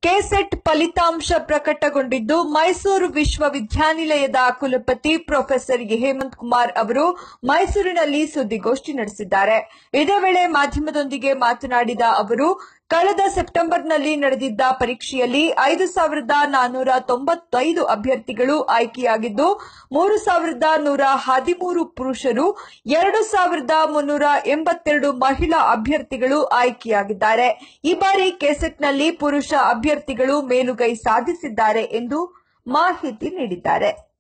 KSET ಫಲಿತಾಂಶ ಪ್ರಕಟಗೊಂಡಿದ್ದು ಮೈಸೂರು ವಿಶ್ವವಿದ್ಯಾನಿಲಯದ ಕುಲಪತಿ ಪ್ರೊಫೆಸರ್ ಹೇಮಂತ್ ಕುಮಾರ್ ಅವರು ಮೈಸೂರಿನಲ್ಲಿ ಸುದ್ದಿಗೋಷ್ಠಿ ನಡೆಸಿದ್ದಾರೆ ಇದೇ ವೇಳೆ ಮಾಧ್ಯಮದೊಂದಿಗೆ ಮಾತನಾಡಿದ ಅವರು ಕಳೆದ ಸೆಪ್ಟೆಂಬರ್ನಲ್ಲಿ ನಡೆದಿದ್ದ ಪರೀಕ್ಷೆಯಲ್ಲಿ ಐದು ಸಾವಿರದ ನಾನ್ನೂರ ತೊಂಬತ್ತೈದು ಅಭ್ಯರ್ಥಿಗಳು ಆಯ್ಕೆಯಾಗಿದ್ದು ಮೂರು ಸಾವಿರದ ನೂರ ಹದಿಮೂರು ಪುರುಷರು ಎರಡು ಸಾವಿರದ ಮುನ್ನೂರ ಎಂಬತ್ತೆರಡು ಮಹಿಳಾ ಅಭ್ಯರ್ಥಿಗಳು ಆಯ್ಕೆಯಾಗಿದ್ದಾರೆ ಈ ಬಾರಿ ಕೆಸೆಟ್ನಲ್ಲಿ ಪುರುಷ ಅಭ್ಯರ್ಥಿಗಳು ಮೇಲುಗೈ ಸಾಧಿಸಿದ್ದಾರೆ ಎಂದು ಮಾಹಿತಿ ನೀಡಿದ್ದಾರೆ